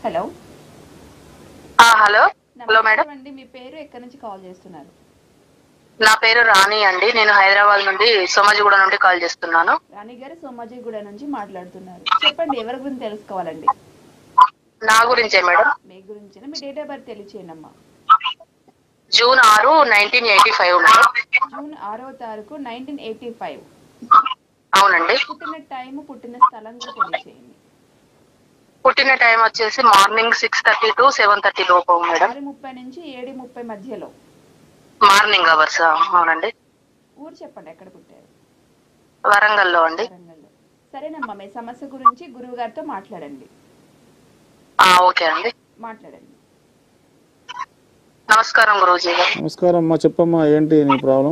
hello ఆ, hello hello madam నమస్కారం అండి మీ పేరు ఎక్కడి నుంచి కాల్ చేస్తున్నారు నా పేరు రాణి అండి నేను హైదరాబాద్ నుండి సోమాజిగూడ నుండి కాల్ చేస్తున్నాను రాణి గారు సోమాజిగూడ నుంచి మాట్లాడుతున్నారు చెప్పండి ఎవరి గురించి తెలుసుకోవాలండి నా గురించే మేడం మీ గురించి మీ డేట్ ఆఫ్ బర్త్ తెలియచేయండి అమ్మా జూన్ ఆరు nineteen eighty five madam June ఆరవ తారీఖు నైన్టీన్ ఎయిటీ ఫైవ్ అవునండి పుట్టిన టైం పుట్టిన స్థలం కూడా తెలియచేయండి పుట్టిన టైం వచ్చేసి morning six thirty to seven thirty లోపు మేడం ఆరు ముప్పై నుంచి ఏడు ముప్పై మధ్యలో మార్నింగ్ అవర్స్ అవునండి ఊరు చెప్పండి ఎక్కడ పుట్టారు వరంగల్లో అండి వరంగల్లో సరేనమ్మా మీ సమస్య గురించి గురువు గారితో మాట్లాడండి ఆ, ఓకే అండి మాట్లాడండి నమస్కారం గురూజీ గారు నమస్కారం అమ్మా చెప్పమ్మా ఏంటి నీ ప్రాబ్లం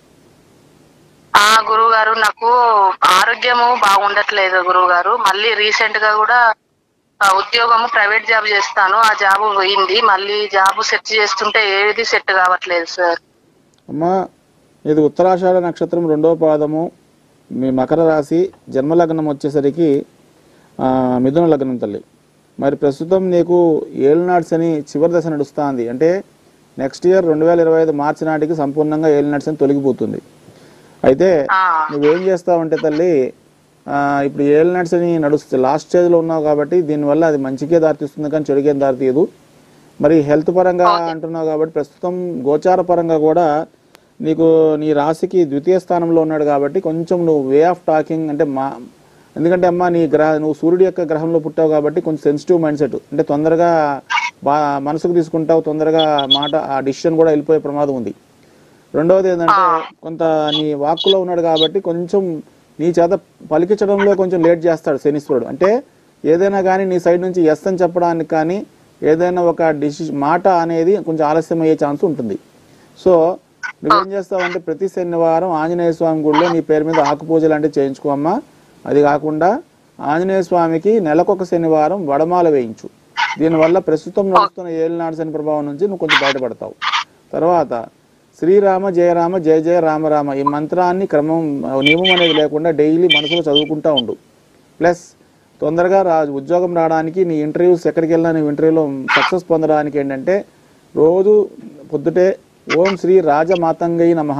ఆ గురువు గారు నాకు ఆరోగ్యము బాగుండట్లేదు గురువు గారు మళ్ళీ రీసెంట్ గా కూడా ఆ, ఉద్యోగము ప్రైవేట్ జాబ్ చేస్తాను ఆ జాబ్ పోయింది మళ్ళీ జాబ్ సెట్ చేస్తుంటే ఏది సెట్ కావట్లేదు సార్ అమ్మా ఇది ఉత్తరాషాఢ నక్షత్రం రెండవ పాదము మీ మకర రాశి జన్మలగ్నం వచ్చేసరికి ఆ, మిథున లగ్నం తల్లి మరి ప్రస్తుతం నీకు ఏలినాడ్స్ అని చివరి దశ నడుస్తుంది అంటే నెక్స్ట్ ఇయర్ రెండు వేల ఇరవై ఐదు మార్చి నాటికి సంపూర్ణంగా ఏలినాడ్స్ అని తొలగిపోతుంది అయితే ఆ, నువ్వేం చేస్తావంటే తల్లి ఆ, ఇప్పుడు ఏల్ నట్స్ అని నడుస్తుంది లాస్ట్ స్టేజ్లో ఉన్నావు కాబట్టి దీనివల్ల అది మంచికే దారితీస్తుంది కానీ చెడుకేం దారితీయదు మరి హెల్త్ పరంగా అంటున్నావు కాబట్టి ప్రస్తుతం గోచార పరంగా కూడా నీకు నీ రాశికి ద్వితీయ స్థానంలో ఉన్నాడు కాబట్టి కొంచెం నువ్వు వే ఆఫ్ టాకింగ్ అంటే మా ఎందుకంటే అమ్మా నీ గ్రహ నువ్వు సూర్యుడి యొక్క గ్రహంలో పుట్టావు కాబట్టి కొంచెం సెన్సిటివ్ మైండ్ సెట్ అంటే తొందరగా బా మనసుకు తీసుకుంటావు తొందరగా మాట ఆ డిసిషన్ కూడా వెళ్ళిపోయే ప్రమాదం ఉంది రెండవది ఏంటంటే కొంత నీ వాక్కులో ఉన్నాడు కాబట్టి కొంచెం నీ చేత పలికించడంలో కొంచెం లేట్ చేస్తాడు శనీశ్వరుడు అంటే ఏదైనా కానీ నీ సైడ్ నుంచి ఎస్ అని చెప్పడానికి కానీ ఏదైనా ఒక డిసి మాట అనేది కొంచెం ఆలస్యం అయ్యే ఛాన్స్ ఉంటుంది సో నువ్వేం చేస్తావంటే ప్రతి శనివారం ఆంజనేయ స్వామి గుడిలో నీ పేరు మీద ఆకు పూజ లాంటివి చేయించుకోమ్మా అది కాకుండా ఆంజనేయ స్వామికి నెలకొక శనివారం వడమాల వేయించు దీనివల్ల ప్రస్తుతం నడుస్తున్న ఏలినాడు శని ప్రభావం నుంచి నువ్వు కొంచెం బయటపడతావు తర్వాత శ్రీరామ జయరామ జయ జయ రామ రామ ఈ మంత్రాన్ని క్రమం నియమం అనేది లేకుండా డైలీ మనసులో చదువుకుంటా ఉండు ప్లస్ తొందరగా రా ఉద్యోగం రావడానికి నీ ఇంటర్వ్యూస్ ఎక్కడికి వెళ్ళినా నీ ఇంటర్వ్యూలో సక్సెస్ పొందడానికి ఏంటంటే రోజు పొద్దుటే ఓం శ్రీ రాజమాతంగై నమః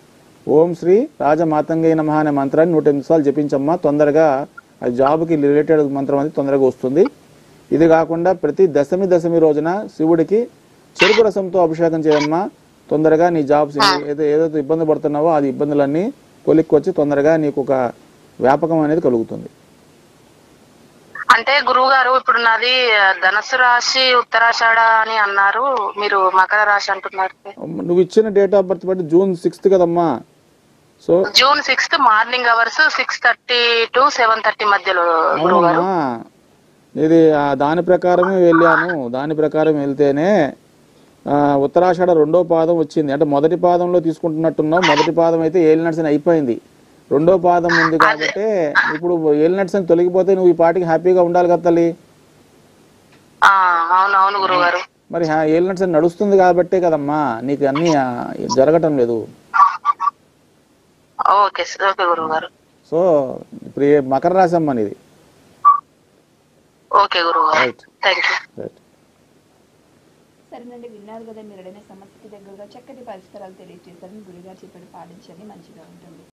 ఓం శ్రీ రాజమాతంగై నమః అనే మంత్రాన్ని నూట ఎనిమిది సార్లు జపించమ్మా తొందరగా అది జాబ్కి రిలేటెడ్ మంత్రం అనేది తొందరగా వస్తుంది ఇది కాకుండా ప్రతి దశమి దశమి రోజున శివుడికి చెరుకు రసంతో అభిషేకం చేయమ్మా తొందరగా నీ జాబ్స్ ఏదో ఏదైతే ఇబ్బంది పడుతున్నావో అది ఇబ్బందులన్నీ కొలిక్కొచ్చి తొందరగా నీకు ఒక వ్యాపకం అనేది కలుగుతుంది అంటే గురువు గారు ఇప్పుడు నాది ఆ, ధనుసు రాశి ఉత్తరాషాఢ అని అన్నారు మీరు మకర రాశి అంటున్నారు నువ్వు ఇచ్చిన డేట్ ఆఫ్ బర్త్ బట్టి జూన్ సిక్స్త్ కదమ్మా so June sixth morning hours six thirty to seven thirty మధ్యలో గురువు గారు అవునమ్మా ఇది ఆ దాని ప్రకారమే వెళ్ళాను దాని ప్రకారం వెళ్తేనే ఆ, ఉత్తరాషాఢ రెండో పాదం వచ్చింది అంటే మొదటి పాదంలో తీసుకుంటున్నట్టున్నావు మొదటి పాదం అయితే ఏలినట్స్ అని అయిపోయింది రెండో పాదం ఉంది కాబట్టి ఇప్పుడు ఏలినట్స్ అని తొలగిపోతే నువ్వు ఈ పాటికి హ్యాపీగా ఉండాలి కదా తల్లి ఆ, అవును అవును గురువు గారు మరి ఏలినట్స్ అని నడుస్తుంది కాబట్టే కదమ్మా నీకు అన్ని ఆ, జరగటం లేదు ఓకే సార్ ఓకే గురువు గారు సో ఇప్పుడు ఏ మకర రాశి అమ్మ నీది ఓకే గురువు గారు రైట్ థ్యాంక్ యూ రైట్ సరేనండి విన్నారు కదా మీరు అడిగిన సమస్యకి దగ్గరగా చక్కటి పరిష్కారాలు తెలియజేశారని గురుగారు చెప్పాడు పాటించండి మంచిగా ఉంటుంది